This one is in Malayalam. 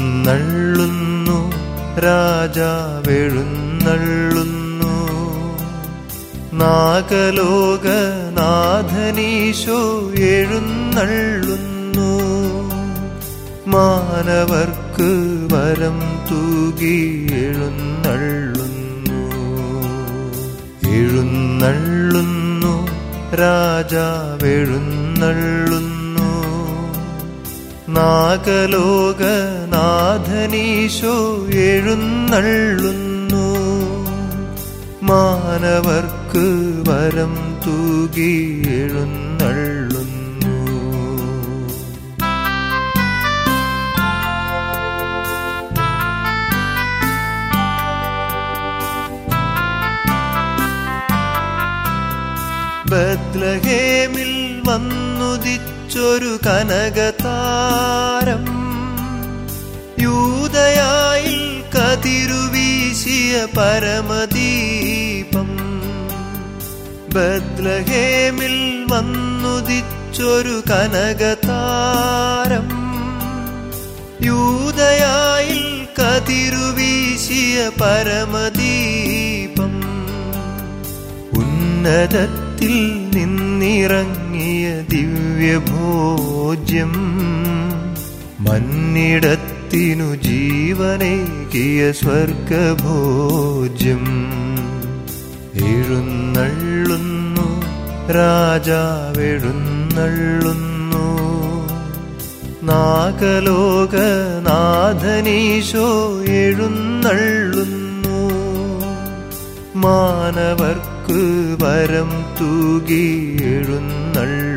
എഴുന്നള്ളുന്നു രാജാവെഴുന്നള്ളുന്നു നാഗലോകനാഥനീശോ എഴുന്നള്ളുന്നു മാനവർക്ക് വരം തൂകി എഴുന്നള്ളുന്നു എഴുന്നള്ളുന്നു രാജാവെഴുന്നള്ളുന്നു നാഗലോകനാഥനീശോ എഴുന്നള്ളുന്നു മാനവർക്ക് വരം തൂകി എഴുന്നള്ളുന്നു ബത്ലഹേമിൽ വന്നുദിച്ചൊരു കനകതാരം യൂതയായിൽ കതിരുവീശിയ പരമദീപം ബദ്ലഹേമിൽ വന്നുദിച്ചൊരു കനകതാരം യൂതയായിൽ കതിരുവീശിയ പരമദീപം ഉന്നതത്തിൽ നിന്നിറങ്ങിയ ദിവ്യഭോജ്യം മന്നിടത്തിനു ജീവനേകിയ സ്വർഗഭോജ്യം എഴുന്നള്ളുന്നു രാജാവെഴുന്നള്ളുന്നു നാഗലോകനാഥനീശോ എഴുന്നള്ളുന്നു മാനവർക്ക് വരം തൂകി എഴുന്നള്ളുന്നു